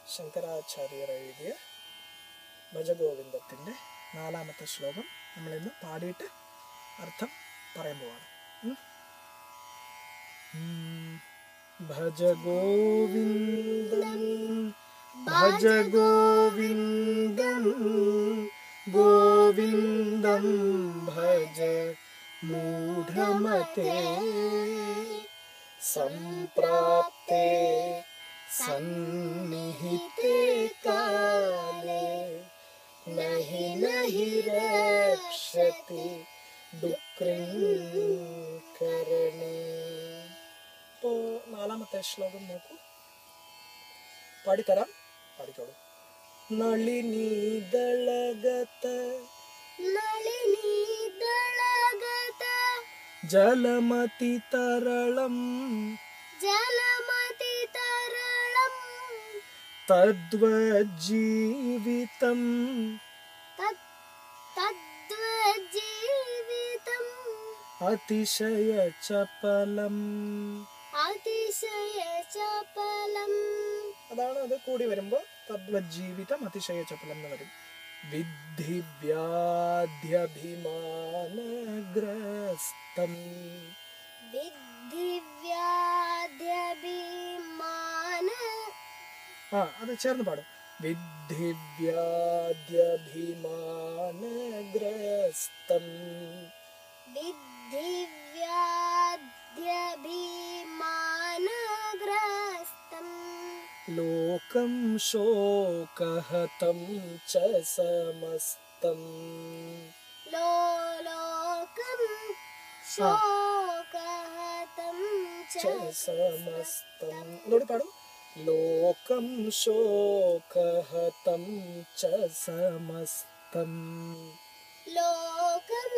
ശങ്കരാചാര്യർ എഴുതിയ ഭജഗോവിന്ദത്തിൻ്റെ നാലാമത്തെ ശ്ലോകം നമ്മളിന്ന് പാടിയിട്ട് അർത്ഥം പറയാൻ പോവാണ് ഉം. ഉം. ഭജ ഗോവിന്ദം ഭജ ഗോവിന്ദം ഗോവിന്ദം ഭജ മൂഢമതേ സംപ്രാപ്തേ സന്നിഹിതേ കാലേ നഹി നഹി രക്ഷതി ദുഃഖരണേ ഇപ്പോ നാലാമത്തെ ശ്ലോകം നോക്കൂ പാടിത്തരാം പാടിക്കോളൂ നളിനീദളഗത നളിനീതളഗത ജലമതി തരളം ജലമതി തരളം തദ്വജീവിതം തത് തദ്വജീവിതം അതിശയ ചപലം അതിശയ ചപലം അതാണ് അത് കൂടി വരുമ്പോ തദ്വജീവിതം അതിശയ ചപലം എന്ന് വരും വിദ്ധി വ്യാധ്യഭിമാനഗ്രസ്തം വിദ്ധി വ്യാധ്യഭിമാന ആ അത് ചേർന്ന് പാടും വിദ്ധി വ്യാധ്യഭിമാനഗ്രസ്തം വിദ്ധി വ്യാധ്യഭിമാനഗ്രസ്തം ലോകം ശോകഹതം ച സമസ്തം ലോ ലോകം ശോകഹതം ച സമസ്തം ഒന്നുകൂടി പാടും ലോകം ശോകഹതം ച സമസ്തം ലോകം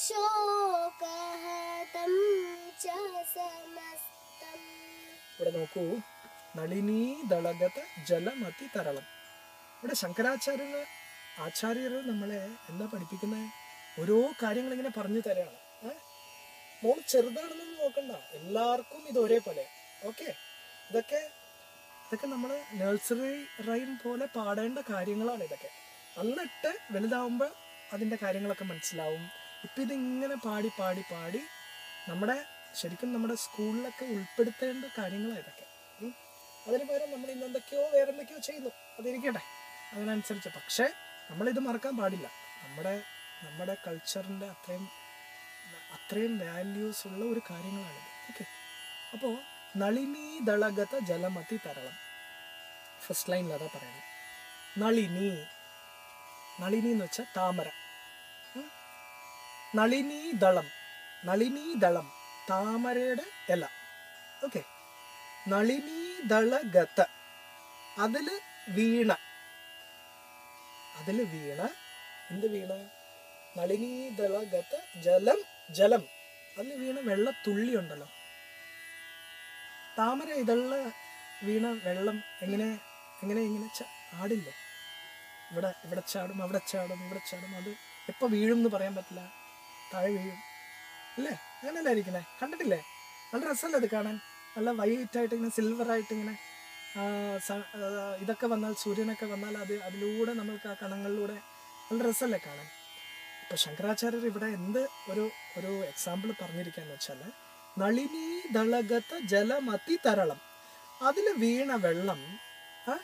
ശോകഹതം ച സമസ്തം ഇവിടെ നോക്കൂ നളിനീ ദളഗത ജലമതി തരളം ഇവിടെ ശങ്കരാചാര്യര് ആചാര്യർ നമ്മളെ എന്താ പഠിപ്പിക്കുന്നത് ഓരോ കാര്യങ്ങൾ ഇങ്ങനെ പറഞ്ഞു തരാണ് ഏഹ് മോൾ ചെറുതാണെന്നൊന്നും നോക്കണ്ട എല്ലാവർക്കും ഇത് ഒരേപോലെ ഓക്കെ ഇതൊക്കെ ഇതൊക്കെ നമ്മൾ നഴ്സറി റൈം പോലെ പാടേണ്ട കാര്യങ്ങളാണ് ഇതൊക്കെ എന്നിട്ട് വലുതാവുമ്പോൾ അതിൻ്റെ കാര്യങ്ങളൊക്കെ മനസ്സിലാവും ഇപ്പം ഇതിങ്ങനെ പാടി പാടി പാടി നമ്മുടെ ശരിക്കും നമ്മുടെ സ്കൂളിലൊക്കെ ഉൾപ്പെടുത്തേണ്ട കാര്യങ്ങളാണ് ഇതൊക്കെ ഉം. അതിന് പകരം നമ്മൾ ഇന്ന് എന്തൊക്കെയോ വേറെ എന്തൊക്കെയോ ചെയ്യുന്നു അതിരിക്കട്ടെ അതിനനുസരിച്ച് പക്ഷേ നമ്മളിത് മറക്കാൻ പാടില്ല നമ്മുടെ നമ്മുടെ കൾച്ചറിൻ്റെ അത്രയും അത്രയും വാല്യൂസ് ഉള്ള ഒരു കാര്യങ്ങളാണിത് ഓക്കെ അപ്പോൾ നളിനി ദളഗത ജലമതി തരളം ഫസ്റ്റ് ലൈനിൽ അതാ പറയുന്നത് നളിനി നളിനി എന്ന് വെച്ചാൽ താമര ഉം. നളിനി ദളം നളിനി ദളം താമരയുടെ ഇല ഓക്കെ നളിനി ദളഗത അതില് വീണ അതില് വീണ എന്ത് വീണ നളിനി ദളഗത ജലം ജലം അതിൽ വീണ വെള്ളത്തുള്ളി ഉണ്ടല്ലോ താമര ഇതള വീണ വെള്ളം എങ്ങനെ എങ്ങനെ ഇങ്ങനെ ച- ആടില്ലേ ഇവിടെ ഇവിടെ ചാടും അവിടെ ചാടും ഇവിടെ ചാടും അത് എപ്പോൾ വീഴും എന്ന് പറയാൻ പറ്റില്ല താഴെ വീഴും അല്ലേ അങ്ങനെയല്ലേ ഇരിക്കണേ കണ്ടിട്ടില്ലേ നല്ല രസമല്ലേ അത് കാണാൻ നല്ല വൈറ്റ് ആയിട്ട് ഇങ്ങനെ സിൽവർ ആയിട്ട് ഇങ്ങനെ ആ, സ- ആ, ഇതൊക്കെ വന്നാൽ സൂര്യനൊക്കെ വന്നാൽ അത് അതിലൂടെ നമ്മൾക്ക് ആ കണങ്ങളിലൂടെ നല്ല രസമല്ലേ കാണാൻ ഇപ്പൊ ശങ്കരാചാര്യർ ഇവിടെ എന്ത് ഒരു ഒരു എക്സാമ്പിൾ പറഞ്ഞിരിക്കാന്ന് വെച്ചാൽ നളിനി ദളഗത ജലമതി തരളം അതിൽ വീണ വെള്ളം ആ,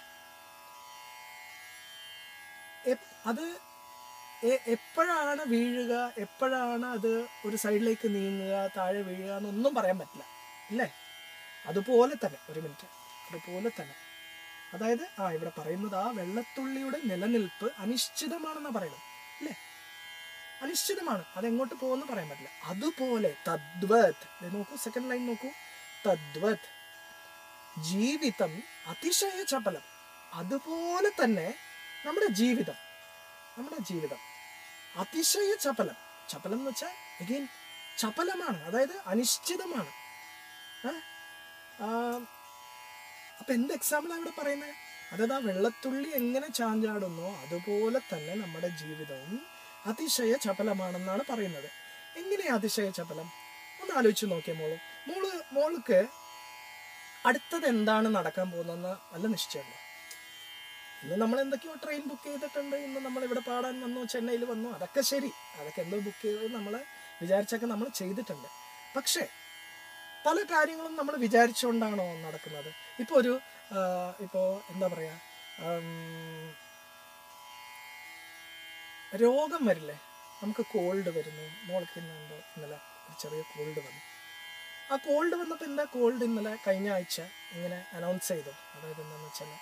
എപ്- അത് എ- എപ്പോഴാണ് വീഴുക എപ്പോഴാണ് അത് ഒരു സൈഡിലേക്ക് നീങ്ങുക താഴെ വീഴുക എന്നൊന്നും പറയാൻ പറ്റില്ല ഇല്ലേ അതുപോലെ തന്നെ ഒരു മിനിറ്റ് അതുപോലെ തന്നെ അതായത് ആ ഇവിടെ പറയുന്നത് ആ വെള്ളത്തുള്ളിയുടെ നിലനിൽപ്പ് അനിശ്ചിതമാണെന്നാണ് പറയുന്നത് അല്ലേ അനിശ്ചിതമാണ് അതെങ്ങോട്ട് പോകുമെന്ന് പറയാൻ പറ്റില്ല അതുപോലെ തദ്വത് ദേ നോക്കൂ സെക്കൻഡ് ലൈൻ നോക്കൂ തദ്വത് ജീവിതം അതിശയ ചപലം അതുപോലെ തന്നെ നമ്മുടെ ജീവിതം നമ്മുടെ ജീവിതം അതിശയ ചപലം ചപലം എന്ന് വെച്ചാൽ എഗെയിൻ ചപലമാണ് അതായത് അനിശ്ചിതമാണ് ഏ? ആ, അപ്പൊ എന്ത് എക്സാമ്പിൾ ഇവിടെ പറയുന്നത് അതായത് ആ വെള്ളത്തുള്ളി എങ്ങനെ ചാഞ്ചാടുന്നോ അതുപോലെ തന്നെ നമ്മുടെ ജീവിതവും അതിശയ ചപലമാണെന്നാണ് പറയുന്നത് എങ്ങനെയാ അതിശയ ചപലം ഒന്ന് ആലോചിച്ച് നോക്കിയ മോള് മോള് മോൾക്ക് അടുത്തത് എന്താണ് നടക്കാൻ പോകുന്നതെന്ന് വല്ല നിശ്ചയമുണ്ടോ ഇന്ന് നമ്മൾ എന്തൊക്കെയോ ട്രെയിൻ ബുക്ക് ചെയ്തിട്ടുണ്ട് ഇന്ന് നമ്മൾ ഇവിടെ പാടാൻ വന്നു ചെന്നൈയിൽ വന്നു അതൊക്കെ ശരി അതൊക്കെ എന്തോ ബുക്ക് ചെയ്ത് നമ്മൾ വിചാരിച്ചൊക്കെ നമ്മൾ ചെയ്തിട്ടുണ്ട് പക്ഷേ പല കാര്യങ്ങളും നമ്മൾ വിചാരിച്ചുകൊണ്ടാണോ നടക്കുന്നത് ഇപ്പോൾ ഒരു ഇപ്പോൾ എന്താ പറയുക രോഗം വരില്ലേ നമുക്ക് കോൾഡ് വരുന്നു മോൾക്ക് ഇന്ന് എന്തോ ഇന്നലെ ഒരു ചെറിയ കോൾഡ് വന്നു ആ കോൾഡ് വന്നപ്പോൾ എന്താ കോൾഡ് ഇന്നലെ കഴിഞ്ഞ ആഴ്ച ഇങ്ങനെ അനൗൺസ് ചെയ്തു അതായത് എന്താണെന്ന് വെച്ചാൽ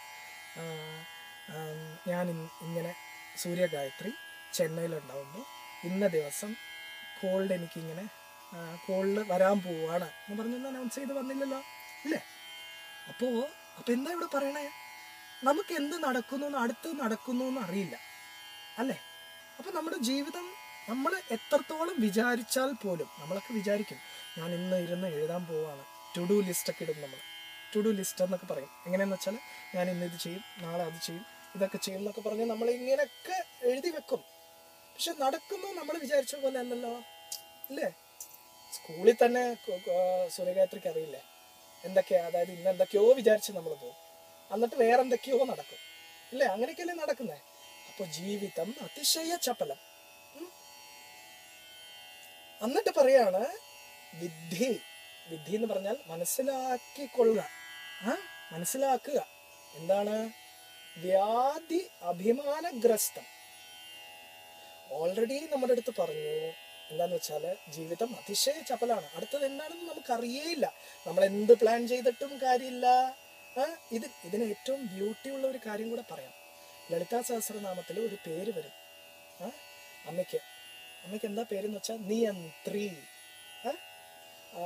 ഞാൻ ഇൻ- ഇങ്ങനെ സൂര്യഗായത്രി ചെന്നൈയിലുണ്ടാവുമ്പോൾ ഇന്ന ദിവസം കോൾഡ് എനിക്കിങ്ങനെ കോൾഡ് വരാൻ പോവാണ് എന്ന് പറഞ്ഞൊന്നും അനൗൺസ് ചെയ്ത് വന്നില്ലല്ലോ ഇല്ലേ അപ്പോൾ അപ്പോൾ എന്താ ഇവിടെ പറയണേ നമുക്ക് എന്ത് നടക്കുന്നു എന്ന് അടുത്ത് നടക്കുന്നു എന്ന് അറിയില്ല അല്ലേ അപ്പോൾ നമ്മുടെ ജീവിതം നമ്മൾ എത്രത്തോളം വിചാരിച്ചാൽ പോലും നമ്മളൊക്കെ വിചാരിക്കും ഞാൻ ഇന്ന് ഇരുന്ന് എഴുതാൻ പോവാണ് ടു ഡു ലിസ്റ്റൊക്കെ ഇടും നമ്മൾ ടു ഡു ലിസ്റ്റ് എന്നൊക്കെ പറയും എങ്ങനെയാന്ന് വെച്ചാൽ ഞാൻ ഇന്ന് ഇത് ചെയ്യും നാളെ അത് ചെയ്യും ഇതൊക്കെ ചെയ്യും എന്നൊക്കെ പറഞ്ഞ് നമ്മൾ ഇങ്ങനെയൊക്കെ എഴുതി വെക്കും പക്ഷെ നടക്കുന്നു നമ്മൾ വിചാരിച്ച പോലെ അല്ലല്ലോ ഇല്ലേ സ്കൂളിൽ തന്നെ കു- കു- ആ, സൂര്യഗായത്രിക്ക് അറിയില്ലേ എന്തൊക്കെയാ അതായത് ഇന്ന് എന്തൊക്കെയോ വിചാരിച്ച് നമ്മൾ പോകും എന്നിട്ട് വേറെ എന്തൊക്കെയോ നടക്കും ഇല്ലേ അങ്ങനെയൊക്കെയല്ലേ നടക്കുന്നേ അപ്പൊ ജീവിതം അതിശയ ചപലം ഉം. എന്നിട്ട് പറയാണ് വിദ്ധി വിദ്ധി എന്ന് പറഞ്ഞാൽ മനസ്സിലാക്കിക്കൊള്ളുക ആ മനസ്സിലാക്കുക എന്താണ് വ്യാധി അഭിമാനഗ്രസ്തം ഓൾറെഡി നമ്മുടെ അടുത്ത് പറഞ്ഞു എന്താന്ന് വെച്ചാല് ജീവിതം അതിശയ ചപലാണ് അടുത്തത് എന്താണെന്ന് നമുക്ക് അറിയേയില്ല നമ്മൾ എന്ത് പ്ലാൻ ചെയ്തിട്ടും കാര്യമില്ല ആ, ഇത് ഇതിന് ഏറ്റവും ബ്യൂട്ടി ഉള്ള ഒരു കാര്യം കൂടെ പറയാം ലളിതാ സഹസ്രനാമത്തിൽ ഒരു പേര് വരും ആ അമ്മയ്ക്ക് അമ്മയ്ക്ക് എന്താ പേരെന്ന് വെച്ചാൽ നിയന്ത്രി ആ? ആ,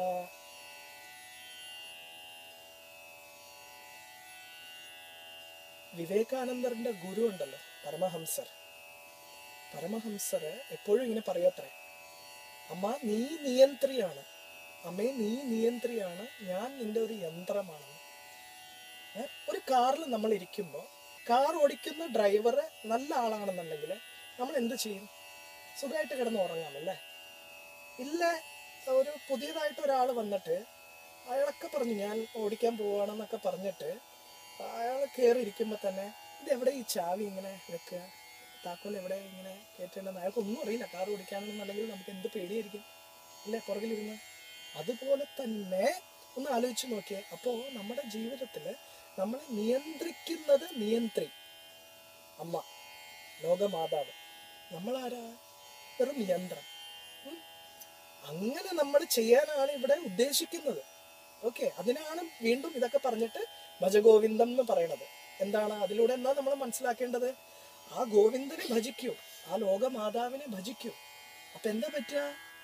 വിവേകാനന്ദറിന്റെ ഗുരു ഉണ്ടല്ലോ പരമഹംസർ പരമഹംസർ എപ്പോഴും ഇങ്ങനെ പറയത്രേ അമ്മ നീ നിയന്ത്രിയാണ് അമ്മേ നീ നിയന്ത്രിയാണ് ഞാൻ നിന്റെ ഒരു യന്ത്രമാണ് ഏ? ഒരു കാറിൽ നമ്മൾ ഇരിക്കുമ്പോൾ കാർ ഓടിക്കുന്ന ഡ്രൈവർ നല്ല ആളാണെന്നുണ്ടെങ്കിൽ നമ്മൾ എന്ത് ചെയ്യും സുഖമായിട്ട് കിടന്ന് ഉറങ്ങാമല്ലേ ഇല്ല ഒരു പുതിയതായിട്ട് ഒരാൾ വന്നിട്ട് അയാളൊക്കെ പറഞ്ഞു ഞാൻ ഓടിക്കാൻ പോവാണെന്നൊക്കെ പറഞ്ഞിട്ട് അയാൾ കയറി ഇരിക്കുമ്പോൾ തന്നെ ഇത് എവിടെ ഈ ചാവി ഇങ്ങനെ വെക്കുക താക്കോൽ എവിടെ ഇങ്ങനെ കയറ്റേണ്ടെന്ന് അയാൾക്ക് ഒന്നും അറിയില്ല കാർ ഓടിക്കാണെന്നുണ്ടെങ്കിൽ നമുക്ക് എന്ത് പേടിയായിരിക്കും ഇല്ലേ പുറകിലിരുന്ന് അതുപോലെ തന്നെ ഒന്ന് ആലോചിച്ച് നോക്കിയേ അപ്പോൾ നമ്മുടെ ജീവിതത്തിൽ നമ്മളെ നിയന്ത്രിക്കുന്നത് നിയന്ത്രി അമ്മ ലോകമാതാവ് നമ്മളാരാ വെറും യന്ത്രം ഉം. അങ്ങനെ നമ്മൾ ചെയ്യാനാണ് ഇവിടെ ഉദ്ദേശിക്കുന്നത് ഓക്കെ അതിനാണ് വീണ്ടും ഇതൊക്കെ പറഞ്ഞിട്ട് ഭജഗോവിന്ദം എന്ന് പറയണത് എന്താണ് അതിലൂടെ എന്താ നമ്മൾ മനസ്സിലാക്കേണ്ടത് ആ ഗോവിന്ദനെ ഭജിക്കൂ ആ ലോകമാതാവിനെ ഭജിക്കൂ അപ്പൊ എന്താ പറ്റുക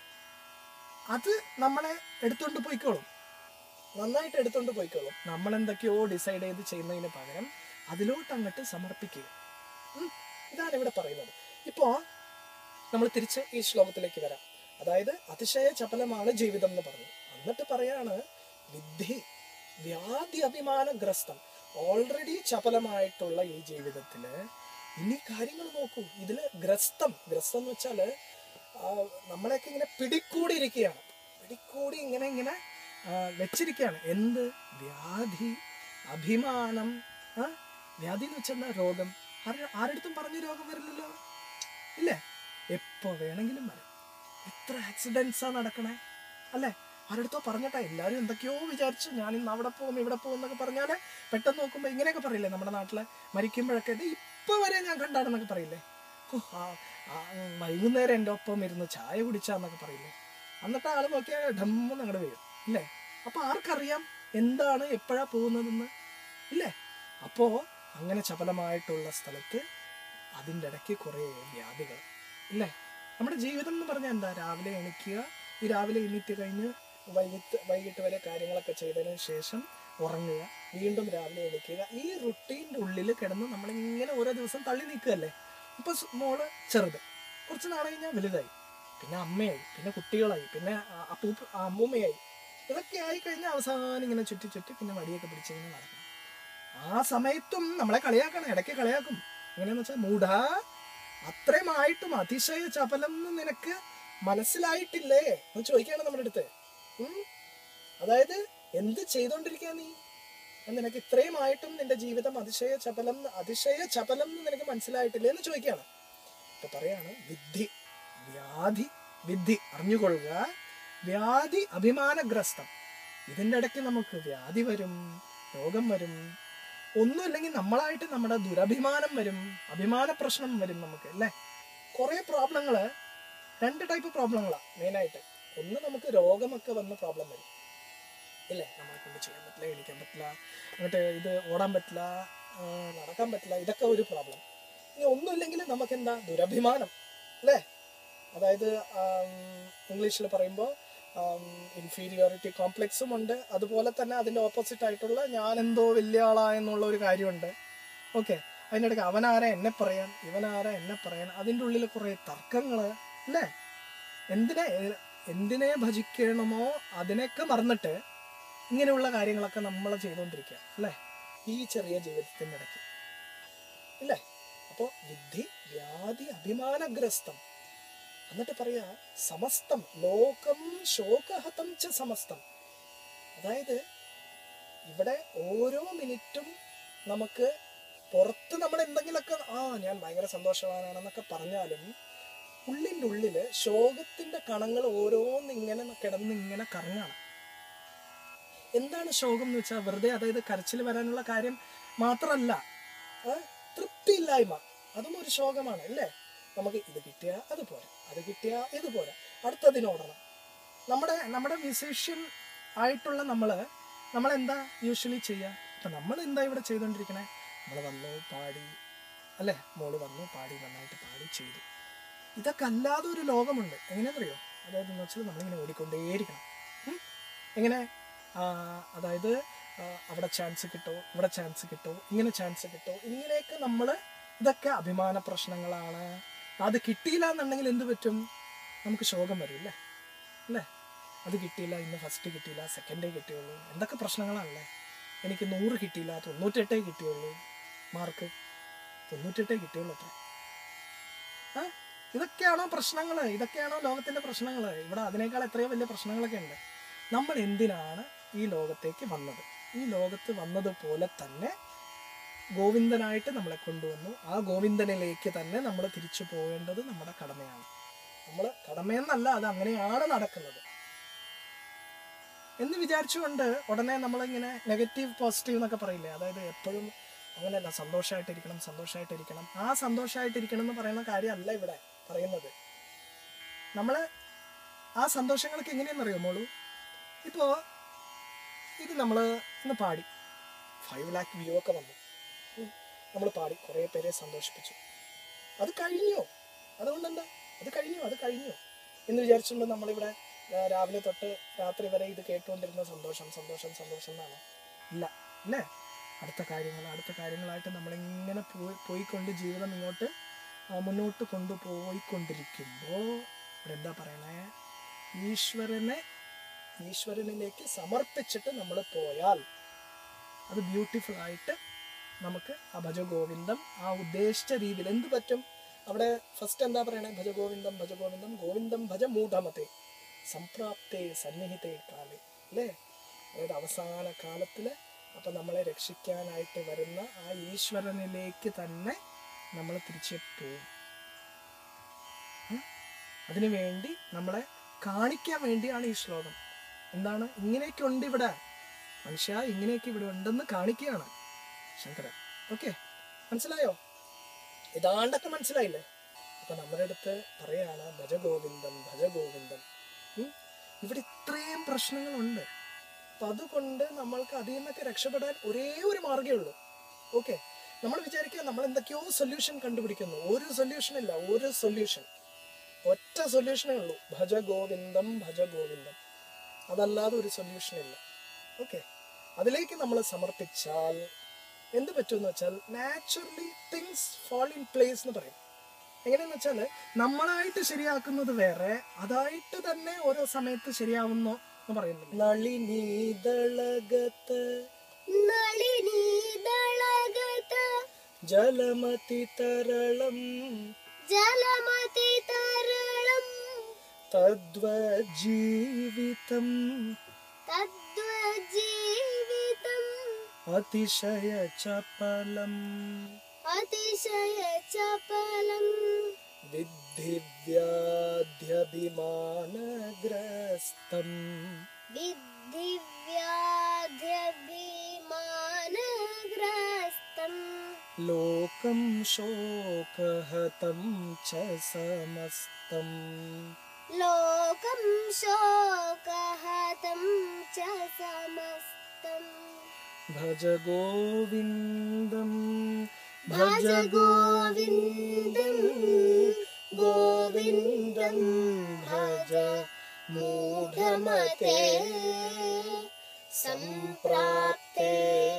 അത് നമ്മളെ എടുത്തോണ്ട് പോയിക്കോളും നന്നായിട്ട് എടുത്തോണ്ട് പോയിക്കോളും നമ്മൾ എന്തൊക്കെയോ ഡിസൈഡ് ചെയ്ത് ചെയ്യുന്നതിന് പകരം അതിലോട്ട് അങ്ങോട്ട് സമർപ്പിക്കുക ഉം. ഇതാണ് ഇവിടെ പറയുന്നത് ഇപ്പോ നമ്മൾ തിരിച്ച് ഈ ശ്ലോകത്തിലേക്ക് വരാം അതായത് അതിശയ ചപലമാണ് ജീവിതം എന്ന് പറഞ്ഞു എന്നിട്ട് പറയാണ് വിദ്ധി വ്യാധി അഭിമാനഗ്രസ്തം ഓൾറെഡി ചപലമായിട്ടുള്ള ഈ ജീവിതത്തില് ഇനി കാര്യങ്ങൾ നോക്കൂ ഇതില് ഗ്രസ്തം ഗ്രസ്തം എന്ന് വെച്ചാല് ആ, നമ്മളെയൊക്കെ ഇങ്ങനെ പിടികൂടിയിരിക്കുകയാണ് പിടികൂടി ഇങ്ങനെ ഇങ്ങനെ ആ, വെച്ചിരിക്കുകയാണ് എന്ത് വ്യാധി അഭിമാനം ആ വ്യാധി എന്ന് വെച്ചാൽ എന്താ രോഗം ആര് ആരടുത്തും പറഞ്ഞ രോഗം വരില്ലല്ലോ ഇല്ലേ എപ്പോ വേണമെങ്കിലും വരും എത്ര ആക്സിഡൻസാ നടക്കണേ അല്ലേ ആരടുത്തോ പറഞ്ഞിട്ടാ എല്ലാവരും എന്തൊക്കെയോ വിചാരിച്ചു ഞാൻ ഇന്ന് അവിടെ പോകും ഇവിടെ പോകും എന്നൊക്കെ പറഞ്ഞാല് പെട്ടെന്ന് നോക്കുമ്പോൾ ഇങ്ങനെയൊക്കെ പറയില്ലേ നമ്മുടെ നാട്ടിലെ മരിക്കുമ്പോഴൊക്കെ ഇത് ഇപ്പൊ വരെ ഞാൻ കണ്ടാണെന്നൊക്കെ പറയില്ലേ ഓ, ആ, ആ, ഉം, വൈകുന്നേരം എൻ്റെ ഒപ്പം ഇരുന്ന് ചായ കുടിച്ചാന്നൊക്കെ പറയില്ലേ എന്നിട്ട് ആള് നോക്കിയാൽ ഡമ്മെന്ന് അങ്ങോട്ട് വീഴും ഇല്ലേ അപ്പൊ ആർക്കറിയാം എന്താണ് എപ്പോഴാ പോകുന്നതെന്ന് ഇല്ലേ അപ്പോ അങ്ങനെ ചപലമായിട്ടുള്ള സ്ഥലത്ത് അതിൻ്റെ ഇടയ്ക്ക് കുറേ വ്യാധികൾ ഇല്ലേ നമ്മുടെ ജീവിതം എന്ന് പറഞ്ഞാൽ എന്താ രാവിലെ എണീക്കുക ഈ രാവിലെ എണീറ്റ് കഴിഞ്ഞ് വൈകിട്ട് വൈകിട്ട് വരെ കാര്യങ്ങളൊക്കെ ചെയ്തതിന് ശേഷം ഉറങ്ങുക വീണ്ടും രാവിലെ എണീക്കുക ഈ റുട്ടീൻ്റെ ഉള്ളിൽ കിടന്ന് നമ്മളിങ്ങനെ ഓരോ ദിവസം തള്ളി നീക്കുകയല്ലേ ഇപ്പൊ സ് മോള് ചെറുത് കുറച്ച് നാളെ കഴിഞ്ഞാൽ വലുതായി പിന്നെ അമ്മയായി പിന്നെ കുട്ടികളായി പിന്നെ ആ- അപ്പൂപ്പ ആ അമ്മൂമ്മയായി ഇതൊക്കെ ആയി കഴിഞ്ഞാൽ അവസാനം ഇങ്ങനെ ചുറ്റി ചുറ്റി പിന്നെ വടിയൊക്കെ പിടിച്ചിങ്ങനെ നടക്കണം ആ സമയത്തും നമ്മളെ കളിയാക്കണം ഇടയ്ക്ക് കളിയാക്കും എങ്ങനെയാന്ന് വെച്ചാൽ മൂഢാ അത്രയുമായിട്ടും അതിശയ ചപലം എന്ന് നിനക്ക് മനസ്സിലായിട്ടില്ലേ എന്ന് ചോദിക്കാണ് നമ്മുടെ അടുത്ത് ഉം? അതായത് എന്ത് ചെയ്തോണ്ടിരിക്കുക നീ അത് നിനക്ക് ഇത്രയുമായിട്ടും നിന്റെ ജീവിതം അതിശയ ചപലം അതിശയ ചപലം എന്ന് നിനക്ക് മനസ്സിലായിട്ടില്ലേ എന്ന് ചോദിക്കുകയാണ് ഇപ്പൊ പറയാണ് വിദ്ധി വ്യാധി വിദ്ധി അറിഞ്ഞുകൊള്ളുക വ്യാധി അഭിമാനഗ്രസ്തം ഇതിൻ്റെ ഇടയ്ക്ക് നമുക്ക് വ്യാധി വരും രോഗം വരും ഒന്നുമില്ലെങ്കിൽ നമ്മളായിട്ട് നമ്മുടെ ദുരഭിമാനം വരും അഭിമാന പ്രശ്നം വരും നമുക്ക് അല്ലേ കുറേ പ്രോബ്ലങ്ങള് രണ്ട് ടൈപ്പ് പ്രോബ്ലങ്ങളാണ് മെയിനായിട്ട് ഒന്ന് നമുക്ക് രോഗമൊക്കെ വന്ന പ്രോബ്ലം വരും ഇല്ലേ നമ്മളെ കൊണ്ട് ചെയ്യാൻ പറ്റില്ല എണീക്കാൻ പറ്റില്ല എന്നിട്ട് ഇത് ഓടാൻ പറ്റില്ല ആ, നടക്കാൻ പറ്റില്ല ഇതൊക്കെ ഒരു പ്രോബ്ലം ഇനി ഒന്നുമില്ലെങ്കിൽ നമുക്ക് എന്താ ദുരഭിമാനം അല്ലേ അതായത് ഇംഗ്ലീഷിൽ പറയുമ്പോൾ ഇൻഫീരിയോറിറ്റി കോംപ്ലക്സും ഉണ്ട് അതുപോലെ തന്നെ അതിൻ്റെ ഓപ്പോസിറ്റ് ആയിട്ടുള്ള ഞാൻ എന്തോ വലിയ ആളാ എന്നുള്ള ഒരു കാര്യമുണ്ട് ഓക്കെ അതിനിടയ്ക്ക് അവനാരാ എന്നെ പറയാൻ ഇവനാരാ എന്നെ പറയാൻ അതിൻ്റെ ഉള്ളിൽ കുറേ തർക്കങ്ങൾ അല്ലേ എന്തിനെ എന്തിനെ ഭജിക്കണമോ അതിനെയൊക്കെ മറന്നിട്ട് ഇങ്ങനെയുള്ള കാര്യങ്ങളൊക്കെ നമ്മൾ ചെയ്തുകൊണ്ടിരിക്കുക അല്ലേ ഈ ചെറിയ ജീവിതത്തിൻ്റെ ഇടയ്ക്ക് ഇല്ലേ അപ്പോൾ വിദ്ധി വ്യാധി അഭിമാനഗ്രസ്തം എന്നിട്ട് പറയാ സമസ്തം ലോകം ശോകഹതം ച സമസ്തം അതായത് ഇവിടെ ഓരോ മിനിറ്റും നമുക്ക് പുറത്ത് നമ്മൾ എന്തെങ്കിലുമൊക്കെ ആ ഞാൻ ഭയങ്കര സന്തോഷവാനാണെന്നൊക്കെ പറഞ്ഞാലും ഉള്ളിൻ്റെ ഉള്ളില് ശോകത്തിന്റെ കണങ്ങൾ ഓരോന്നിങ്ങനെ കിടന്ന് ഇങ്ങനെ കറങ്ങാണ് എന്താണ് ശോകം എന്ന് വെച്ചാൽ വെറുതെ അതായത് കരച്ചിൽ വരാനുള്ള കാര്യം മാത്രമല്ല ആ, തൃപ്തിയില്ലായ്മ അതും ഒരു ശോകമാണ് അല്ലേ നമുക്ക് ഇത് കിട്ടിയ അത് പോരാ അത് കിട്ടിയ ഇത് പോരാ അടുത്തതിനോടണം നമ്മുടെ നമ്മുടെ മ്യൂസീഷ്യൻ ആയിട്ടുള്ള നമ്മള് നമ്മളെന്താ യൂഷ്വലി ചെയ്യുക ഇപ്പം നമ്മൾ എന്താ ഇവിടെ ചെയ്തുകൊണ്ടിരിക്കണേ നമ്മൾ വന്നു പാടി അല്ലേ മോള് വന്നു പാടി നന്നായിട്ട് പാടി ചെയ്തു ഇതൊക്കെ അല്ലാതെ ഒരു ലോകമുണ്ട് എങ്ങനെയാണെന്നറിയോ അതായത് എന്ന് വെച്ചാൽ നമ്മളിങ്ങനെ ഓടിക്കൊണ്ടേയിരിക്കണം ഉം? എങ്ങനെ ആ, അതായത് ആ, അവിടെ ചാൻസ് കിട്ടോ ഇവിടെ ചാൻസ് കിട്ടോ ഇങ്ങനെ ചാൻസ് കിട്ടോ ഇങ്ങനെയൊക്കെ നമ്മൾ ഇതൊക്കെ അഭിമാന പ്രശ്നങ്ങളാണ് അത് കിട്ടിയില്ല എന്നുണ്ടെങ്കിൽ എന്ത് പറ്റും നമുക്ക് ശോകം വരും അല്ലേ അല്ലേ അത് കിട്ടിയില്ല ഇന്ന് ഫസ്റ്റ് കിട്ടിയില്ല സെക്കൻഡേ കിട്ടിയുള്ളൂ എന്തൊക്കെ പ്രശ്നങ്ങളാണല്ലേ എനിക്ക് നൂറ് കിട്ടിയില്ല തൊണ്ണൂറ്റെട്ടേ കിട്ടിയുള്ളൂ മാർക്ക് തൊണ്ണൂറ്റെട്ടേ കിട്ടിയുള്ളൂ അത്ര ആ ഇതൊക്കെയാണോ പ്രശ്നങ്ങൾ ഇതൊക്കെയാണോ ലോകത്തിന്റെ പ്രശ്നങ്ങൾ ഇവിടെ അതിനേക്കാൾ എത്രയോ വലിയ പ്രശ്നങ്ങളൊക്കെ ഉണ്ട് നമ്മൾ എന്തിനാണ് ഈ ലോകത്തേക്ക് വന്നത് ഈ ലോകത്ത് വന്നതുപോലെ തന്നെ ഗോവിന്ദനായിട്ട് നമ്മളെ കൊണ്ടുവന്നു ആ ഗോവിന്ദനിലേക്ക് തന്നെ നമ്മൾ തിരിച്ചു പോകേണ്ടത് നമ്മുടെ കടമയാണ് നമ്മൾ കടമയെന്നല്ല അത് അങ്ങനെയാണ് നടക്കുന്നത് എന്ന് വിചാരിച്ചുകൊണ്ട് ഉടനെ നമ്മളിങ്ങനെ നെഗറ്റീവ് പോസിറ്റീവ് എന്നൊക്കെ പറയില്ലേ അതായത് എപ്പോഴും അങ്ങനെയല്ല സന്തോഷമായിട്ടിരിക്കണം സന്തോഷമായിട്ടിരിക്കണം ആ സന്തോഷമായിട്ടിരിക്കണം എന്ന് പറയുന്ന കാര്യമല്ല ഇവിടെ പറയുന്നത് നമ്മൾ ആ സന്തോഷങ്ങൾക്ക് എങ്ങനെയാണെന്നറിയോ മോളു ഇപ്പോൾ ഇത് നമ്മൾ ഇന്ന് പാടി ഫൈവ് ലാക്ക് വ്യൂ ഒക്കെ വന്നു നമ്മൾ പാടി കുറേ പേരെ സന്തോഷിപ്പിച്ചു അത് കഴിഞ്ഞു അതുകൊണ്ടെന്താ അത് കഴിഞ്ഞു അത് കഴിഞ്ഞു എന്ന് വിചാരിച്ചുകൊണ്ട് നമ്മളിവിടെ ആ, രാവിലെ തൊട്ട് രാത്രി വരെ ഇത് കേട്ടുകൊണ്ടിരുന്ന സന്തോഷം സന്തോഷം സന്തോഷം എന്നാണ് ഇല്ല അല്ലേ അടുത്ത കാര്യങ്ങൾ അടുത്ത കാര്യങ്ങളായിട്ട് നമ്മളിങ്ങനെ പോയി പോയിക്കൊണ്ട് ജീവിതം ഇങ്ങോട്ട് ആ, മുന്നോട്ട് കൊണ്ടുപോയിക്കൊണ്ടിരിക്കുമ്പോൾ ഇവിടെ എന്താ പറയണേ ഈശ്വരനെ ഈശ്വരനിലേക്ക് സമർപ്പിച്ചിട്ട് നമ്മൾ പോയാൽ അത് ബ്യൂട്ടിഫുൾ ആയിട്ട് നമുക്ക് ആ ഭജഗോവിന്ദം ആ ഉദ്ദേശിച്ച രീതിയിൽ എന്ത് പറ്റും അവിടെ ഫസ്റ്റ് എന്താ പറയണേ ഭജഗോവിന്ദം ഭജഗോവിന്ദം ഗോവിന്ദം ഭജ മൂഢമത്തെ സംപ്രാപ്തേ സന്നിഹിതേ കാലേ അല്ലേ അതായത് അവസാന കാലത്തില് അപ്പൊ നമ്മളെ രക്ഷിക്കാനായിട്ട് വരുന്ന ആ ഈശ്വരനിലേക്ക് തന്നെ നമ്മൾ തിരിച്ചു പോകും അതിനു വേണ്ടി നമ്മളെ കാണിക്കാൻ വേണ്ടിയാണ് ഈ ശ്ലോകം എന്താണ് ഇങ്ങനെയൊക്കെ ഉണ്ട് ഇവിടെ മനുഷ്യ ഇങ്ങനെയൊക്കെ ഇവിടെ ഉണ്ടെന്ന് കാണിക്കുകയാണ് ശങ്കരൻ ഓക്കെ മനസ്സിലായോ ഏതാണ്ടൊക്കെ മനസ്സിലായില്ലേ അപ്പൊ നമ്മുടെ അടുത്ത് പറയാണ് ഭജഗോവിന്ദം ഭജഗോവിന്ദം ഉം? ഇവിടെ ഇത്രയും പ്രശ്നങ്ങളുണ്ട് അപ്പൊ അതുകൊണ്ട് നമ്മൾക്ക് അതിൽ നിന്നൊക്കെ രക്ഷപ്പെടാൻ ഒരേ ഒരു മാർഗ്ഗമേ ഉള്ളൂ ഓക്കെ നമ്മൾ വിചാരിക്കുക നമ്മൾ എന്തൊക്കെയോ സൊല്യൂഷൻ കണ്ടുപിടിക്കുന്നു ഒരു സൊല്യൂഷൻ ഇല്ല ഒരു സൊല്യൂഷൻ ഒറ്റ സൊല്യൂഷനേ ഉള്ളൂ ഭജ ഗോവിന്ദം ഭജ ഗോവിന്ദം അതല്ലാതെ ഒരു സൊല്യൂഷൻ ഇല്ല ഓക്കെ അതിലേക്ക് നമ്മൾ സമർപ്പിച്ചാൽ എന്ത് പറ്റുമെന്ന് വെച്ചാൽ naturally things fall in place എന്ന് പറയും എങ്ങനെയെന്ന് വെച്ചാൽ നമ്മളായിട്ട് ശരിയാക്കുന്നത് വേറെ അതായിട്ട് തന്നെ ഓരോ സമയത്ത് ശരിയാവുന്നു എന്ന് പറയുന്നു നളിനീതളകത്ത് നളിനീദളഗത ജലമതി തരളം ജലമതി തരളം തദ്വജീവിതം തദ്വജീവിതം അതിശയ ചപലം അതിശയ ചപലം വിദ്ധി വ്യാധ്യഭിമാനഗ്രസ്തം വിദ്ധി വ്യാധ്യഭിമാനഗ്രസ്തം ലോകം ശോകഹതം ച സമസ്തം ലോകം ശോകഹതം ച സമസ്തം ഭജ ഗോവിന്ദം ഭജ ഗോവിന്ദം ഗോവിന്ദം ഭജ മൂഢമതേ സംപ്രാപ്തേ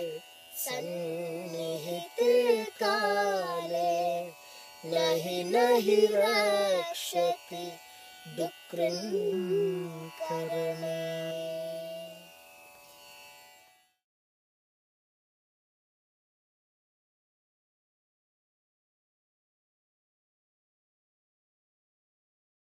സന്നിഹിതേ കാലേ നഹി നഹി രക്ഷതി ദുഃഖം